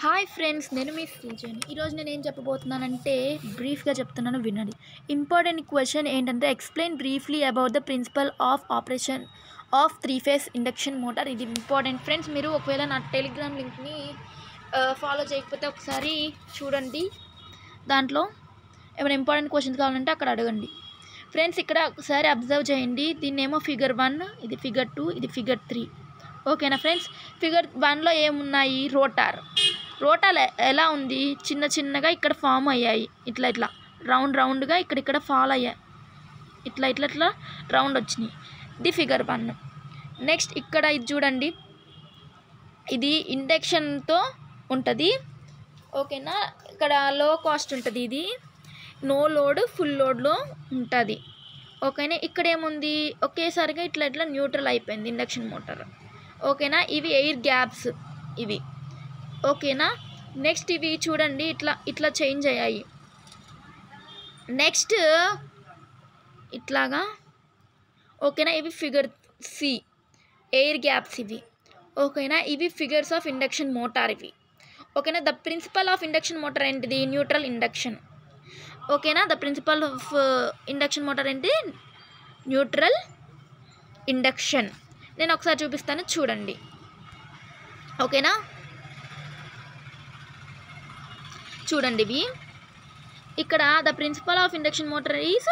hi friends నేను మీ శ్రీజని ఈరోజు నేను ఏం చెప్పబోతున్నానంటే బ్రీఫ్గా చెప్తున్నాను వినండి ఇంపార్టెంట్ క్వశ్చన్ ఏంటంటే explain briefly about the principle of operation of three phase induction motor ఇది ఇంపార్టెంట్ ఫ్రెండ్స్ మీరు ఒకవేళ నా టెలిగ్రామ్ లింక్ని ఫాలో చేయకపోతే ఒకసారి చూడండి దాంట్లో ఏమైనా ఇంపార్టెంట్ క్వశ్చన్స్ కావాలంటే అక్కడ అడగండి ఫ్రెండ్స్ ఇక్కడ ఒకసారి అబ్జర్వ్ చేయండి దీన్నేమో ఫిగర్ వన్ ఇది ఫిగర్ టూ ఇది ఫిగర్ త్రీ ఓకేనా ఫ్రెండ్స్ ఫిగర్ వన్లో ఏమున్నాయి రోటార్ రోటార్ ఎ- ఎలా ఉంది చిన్న చిన్నగా ఇక్కడ ఫామ్ అయ్యాయి ఇట్లా ఇట్లా రౌండ్ రౌండ్గా ఇక్కడ ఇక్కడ ఫాల్ అయ్యాయి ఇట్లా ఇట్లా ఇట్లా రౌండ్ వచ్చినాయి ఇది ఫిగర్ వన్ నెక్స్ట్ ఇక్కడ ఇది చూడండి ఇది ఇండక్షన్తో ఉంటుంది ఓకేనా ఇక్కడ లో కాస్ట్ ఉంటుంది ఇది నో లోడ్ ఫుల్ లోడ్లో ఉంటుంది ఓకేనా ఇక్కడ ఏముంది ఒకేసారిగా ఇట్లా ఇట్లా న్యూట్రల్ అయిపోయింది ఇండక్షన్ మోటార్ ఓకేనా ఇవి ఎయిర్ గ్యాప్స్ ఇవి ఓకేనా నెక్స్ట్ ఇవి చూడండి ఇట్లా ఇట్లా చేంజ్ అయ్యాయి నెక్స్ట్ ఇట్లాగా ఓకేనా ఇవి ఫిగర్ సి ఎయిర్ గ్యాప్స్ ఇవి ఓకేనా ఇవి ఫిగర్స్ ఆఫ్ ఇండక్షన్ మోటార్ ఇవి ఓకేనా the principle of induction motor ఏంటిది న్యూట్రల్ ఇండక్షన్ ఓకేనా the principle of induction motor ఏంటి న్యూట్రల్ ఇండక్షన్ నేను ఒకసారి చూపిస్తాను చూడండి ఓకేనా చూడండి ఇవి ఇక్కడ the principle of induction motor is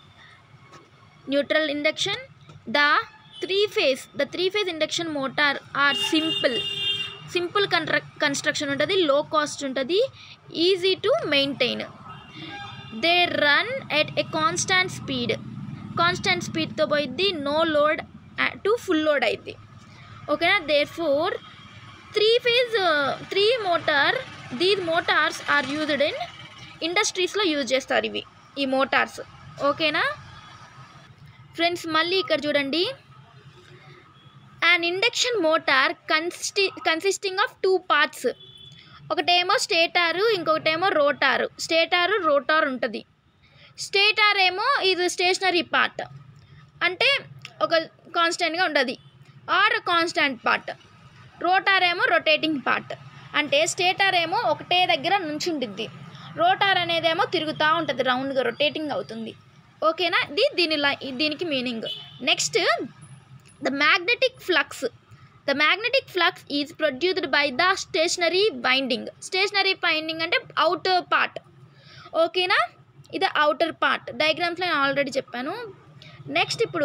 neutral induction the three phase the three phase induction motor are simple simple కంట్ర కన్స్ట్రక్షన్ ఉంటుంది లో కాస్ట్ ఉంటుంది easy to maintain they run at a constant speed constant స్పీడ్తో పోయిద్ది no load to full load అయింది ఓకేనా there four three phase three motor these motors are used in ఇండస్ట్రీస్లో use చేస్తారు ఇవి ఈ మోటార్స్ ఓకేనా ఫ్రెండ్స్ మళ్ళీ ఇక్కడ చూడండి అండ్ ఇండక్షన్ మోటార్ కన్సిస్టి కన్సిస్టింగ్ ఆఫ్ టూ పార్ట్స్ ఒకటేమో స్టేటారు ఇంకొకటేమో రోటారు స్టేటారు రోటార్ ఉంటుంది స్టేటార్ ఏమో ఇది స్టేషనరీ పార్ట్ అంటే ఒక కాన్స్టెంట్గా ఉంటుంది ఆర్ కాన్స్టాంట్ పార్ట్ రోటార్ ఏమో రొటేటింగ్ పార్ట్ అంటే స్టేటార్ ఏమో ఒకటే దగ్గర నుంచుండిద్ది రోటార్ అనేదేమో తిరుగుతూ ఉంటుంది రౌండ్గా రొటేటింగ్ అవుతుంది ఓకేనా ఇది దీని లై- దీనికి meaning next the magnetic flux the magnetic flux is produced by the stationary binding stationary binding అంటే అవుటర్ పార్ట్ ఓకేనా ఇది అవుటర్ పార్ట్ డయాగ్రామ్స్లో నేను ఆల్రెడీ చెప్పాను నెక్స్ట్ ఇప్పుడు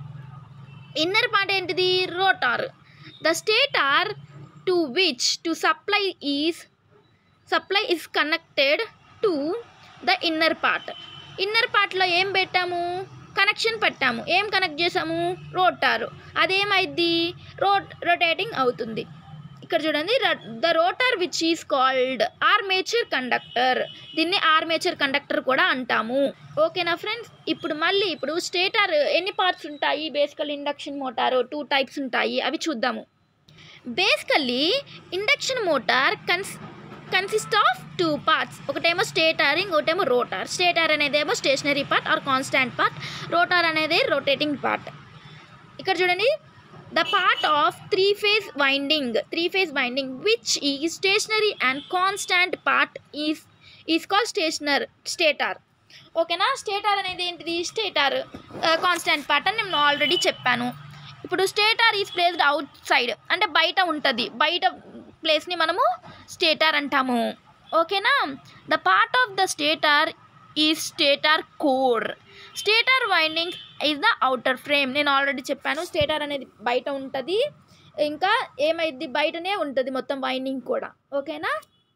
ఇన్నర్ పార్ట్ ఏంటిది rotor the stator to which to supply is supply is connected to the inner part inner పార్ట్లో ఏం పెట్టాము కనెక్షన్ పెట్టాము ఏం కనెక్ట్ చేసాము రోటారు అదేమైద్ది రోట్ రొటేటింగ్ అవుతుంది ఇక్కడ చూడండి the rotor which is called armature conductor దీన్ని ఆర్మేచర్ కండక్టర్ కూడా అంటాము ఓకేనా ఫ్రెండ్స్ ఇప్పుడు మళ్ళీ ఇప్పుడు స్టేటర్ ఎన్ని పార్ట్స్ ఉంటాయి బేసికల్ ఇండక్షన్ మోటారు టూ టైప్స్ ఉంటాయి అవి చూద్దాము బేసికల్లీ ఇండక్షన్ మోటార్ కన్స్ కన్సిస్ట్ ఆఫ్ టూ పార్ట్స్ ఒకటేమో స్టేటార్ ఇంకోటేమో రోటార్ స్టేటార్ అనేదేమో stationary part or constant part rotor అనేది రొటేటింగ్ పార్ట్ ఇక్కడ చూడండి the part of three phase winding three phase winding which ఈ stationary and constant part is is call stationer stator ఓకేనా stator అనేది ఏంటిది stator constant part అని నేను already చెప్పాను ఇప్పుడు stator is placed outside అంటే బయట ఉంటుంది బయట ప్లేస్ని మనము స్టేటార్ అంటాము ఓకేనా the part of the stator ఈ stator core stator winding is the outer frame నేను ఆల్రెడీ చెప్పాను స్టేటార్ అనేది బయట ఉంటుంది ఇంకా ఏమైంది బయటనే ఉంటుంది మొత్తం వైండింగ్ కూడా ఓకేనా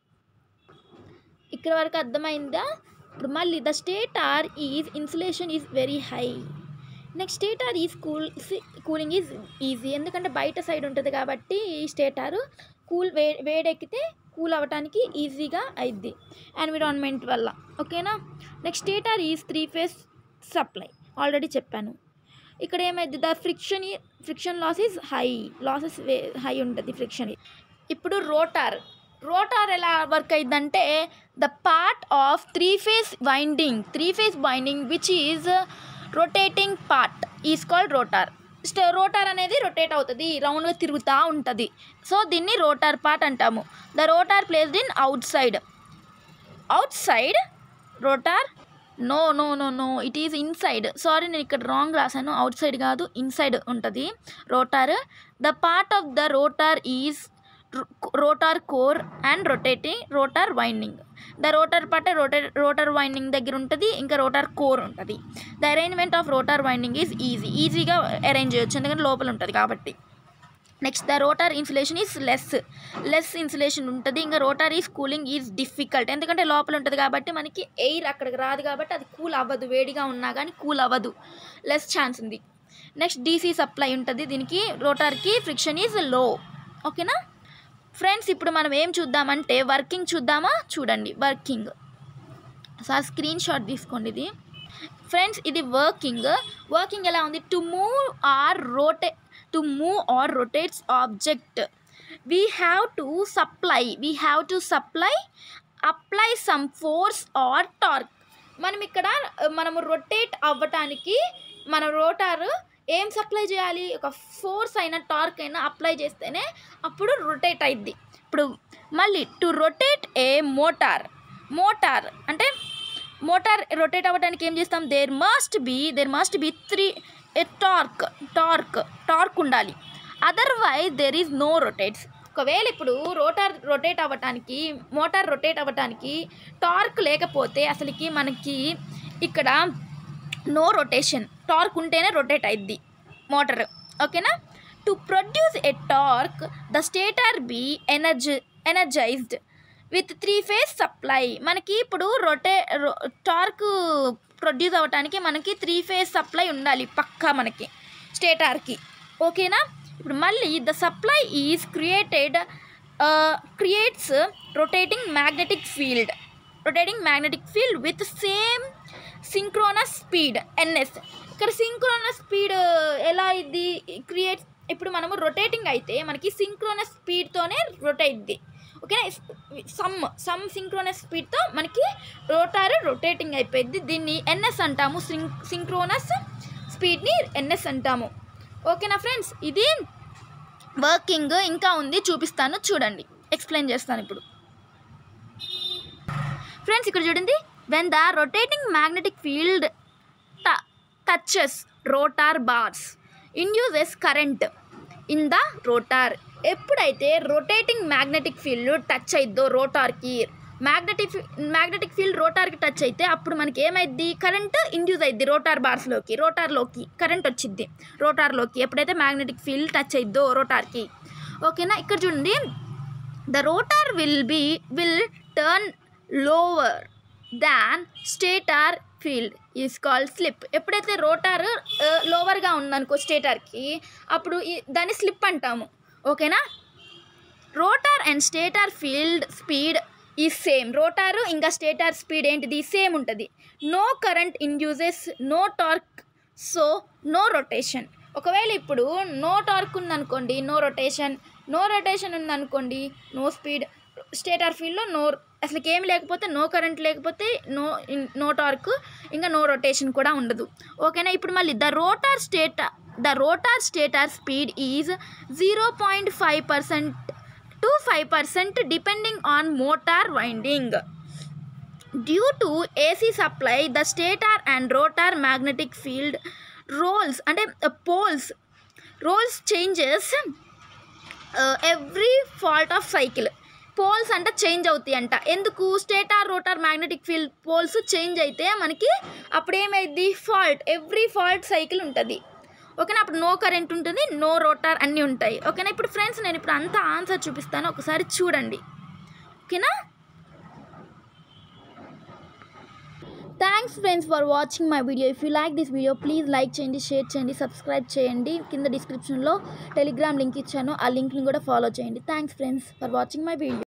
ఇక్కడ వరకు అర్థమైందా ఇప్పుడు మళ్ళీ the stator is insulation is very high next stator is cool cooling is easy ఎందుకంటే బయట సైడ్ ఉంటుంది కాబట్టి ఈ స్టేటారు కూల్ వే వేడెక్కితే కూల్ అవ్వటానికి ఈజీగా అయిద్ది ఎన్విరాన్మెంట్ వల్ల ఓకేనా next stator is three phase supply already చెప్పాను ఇక్కడ ఏమైంది the friction friction loss is high losses high ఉంటుంది ఫ్రిక్షన్ ఇప్పుడు రోటార్ రోటార్ ఎలా వర్క్ అయిందంటే the part of three phase winding three phase winding which is rotating part is called rotor స్ట rotor అనేది rotate అవుతుంది రౌండ్గా తిరుగుతూ ఉంటుంది సో దీన్ని రోటార్ పార్ట్ అంటాము the rotor placed in outside outside rotor no no no no it is inside sorry నేను ఇక్కడ రాంగ్ రాశాను అవుట్ సైడ్ కాదు ఇన్సైడ్ ఉంటుంది rotor the part of the rotor is rotor core and rotating rotor winding the rotor part rotor rotor winding దగ్గర ఉంటుంది ఇంకా rotor core ఉంటుంది the arrangement of rotor winding is easy ఈజీగా arrange చేయొచ్చు ఎందుకంటే లోపల ఉంటుంది కాబట్టి next the rotor insulation is less less insulation ఉంటుంది ఇంకా rotor is cooling is difficult ఎందుకంటే లోపల ఉంటుంది కాబట్టి మనకి ఎయిర్ అక్కడికి రాదు కాబట్టి అది కూల్ అవ్వదు వేడిగా ఉన్నా కానీ కూల్ అవ్వదు లెస్ ఛాన్స్ ఉంది నెక్స్ట్ డీసీ సప్లై ఉంటుంది దీనికి రోటార్కి ఫ్రిక్షన్ ఈజ్ లో ఓకేనా ఫ్రెండ్స్ ఇప్పుడు మనం ఏం చూద్దామంటే వర్కింగ్ చూద్దామా చూడండి వర్కింగ్ సార్ స్క్రీన్ షాట్ తీసుకోండి ఇది ఫ్రెండ్స్ ఇది వర్కింగ్ వర్కింగ్ ఎలా ఉంది to move or rote to move or rotates object we have to supply we have to supply apply some force or torque మనం ఇక్కడ ఆ, మనము రొటేట్ అవ్వటానికి మన రోటార్ ఏం సప్లై చేయాలి ఒక ఫోర్స్ అయినా టార్క్ అయినా అప్లై చేస్తేనే అప్పుడు రొటేట్ అయింది ఇప్పుడు మళ్ళీ to rotate a motor motor అంటే మోటార్ రొటేట్ అవ్వడానికి ఏం చేస్తాం there must be there must be three a torque torque torque ఉండాలి otherwise there is no rotates ఒకవేళ ఇప్పుడు రోటార్ రొటేట్ అవ్వటానికి మోటార్ రొటేట్ అవ్వటానికి టార్క్ లేకపోతే అసలుకి మనకి ఇక్కడ నో రొటేషన్ టార్క్ ఉంటేనే రొటేట్ అయింది మోటార్ ఓకేనా to produce a torque the stator be energy energized with three phase supply మనకి ఇప్పుడు రొటే టార్క్ ప్రొడ్యూస్ అవ్వటానికి మనకి త్రీ ఫేజ్ సప్లై ఉండాలి పక్కా మనకి స్టేటార్కి ఓకేనా ఇప్పుడు మళ్ళీ the supply is created creates rotating magnetic field rotating magnetic field with same synchronous speed NS ఇక్కడ సింక్రోనస్ స్పీడ్ ఎలా ఇది క్రియేట్ ఇప్పుడు మనము రొటేటింగ్ అయితే మనకి సింక్రోనస్ స్పీడ్తోనే రొటేట్ది ఓకే సమ్ సమ్ సింక్రోనస్ స్పీడ్తో మనకి రోటార్ రొటేటింగ్ అయిపోయింది దీన్ని ఎన్ఎస్ అంటాము సింక్ సింక్రోనస్ స్పీడ్ని ఎన్ఎస్ అంటాము ఓకేనా ఫ్రెండ్స్ ఇది వర్కింగ్ ఇంకా ఉంది చూపిస్తాను చూడండి ఎక్స్ప్లెయిన్ చేస్తాను ఇప్పుడు ఫ్రెండ్స్ ఇక్కడ చూడండి when the rotating magnetic field touches rotor bars induces current in the rotor ఎప్పుడైతే రొటేటింగ్ మ్యాగ్నెటిక్ ఫీల్డ్ టచ్ అయిద్దో రోటార్కి మ్యాగ్నెటిక్ మ్యాగ్నెటిక్ ఫీల్డ్ రోటార్కి టచ్ అయితే అప్పుడు మనకి ఏమైద్ది కరెంట్ ఇండ్యూస్ అయిద్ది రోటార్ బార్స్లోకి రోటార్లోకి కరెంట్ వచ్చిద్ది రోటార్లోకి ఎప్పుడైతే మ్యాగ్నెటిక్ ఫీల్డ్ టచ్ అయిద్దో రోటార్కి ఓకేనా ఇక్కడ చూడండి the rotor will be will turn lower than stator field is called slip ఎప్పుడైతే రోటార్ లోవర్గా ఉందనుకో స్టేటార్కి అప్పుడు ఈ- దాన్ని స్లిప్ అంటాము ఓకేనా rotor and stator field speed ఈ సేమ్ రోటారు ఇంకా స్టేటార్ స్పీడ్ ఏంటిది సేమ్ ఉంటుంది no current induces no torque so no rotation ఒకవేళ ఇప్పుడు నో టార్క్ ఉందనుకోండి నో రొటేషన్ నో రొటేషన్ ఉందనుకోండి నో స్పీడ్ స్టేటార్ ఫీల్డ్లో నో అసలుకి ఏమి లేకపోతే నో కరెంట్ లేకపోతే నో నో టార్క్ ఇంకా నో రొటేషన్ కూడా ఉండదు ఓకేనా ఇప్పుడు మళ్ళీ the rotor state the rotor stator speed is zero point five percent to five percent depending on motor winding due to AC supply the stator and rotor magnetic field rolls అంటే poles rolls changes every fault of cycle poles అంటే change అవుతాయి అంట ఎందుకు stator rotor magnetic field poles change అయితే మనకి అప్పుడు ఏమైంది fault every fault cycle ఉంటుంది ఓకేనా అప్పుడు నో కరెంట్ ఉంటుంది నో రోటార్ అన్నీ ఉంటాయి ఓకేనా ఇప్పుడు ఫ్రెండ్స్ నేను ఇప్పుడు అంతా ఆన్సర్ చూపిస్తాను ఒకసారి చూడండి ఓకేనా thanks friends for watching my video if you like this video please like చేయండి షేర్ చేయండి సబ్స్క్రైబ్ చేయండి కింద డిస్క్రిప్షన్లో టెలిగ్రామ్ లింక్ ఇచ్చాను ఆ లింక్ని కూడా ఫాలో చేయండి thanks friends for watching my video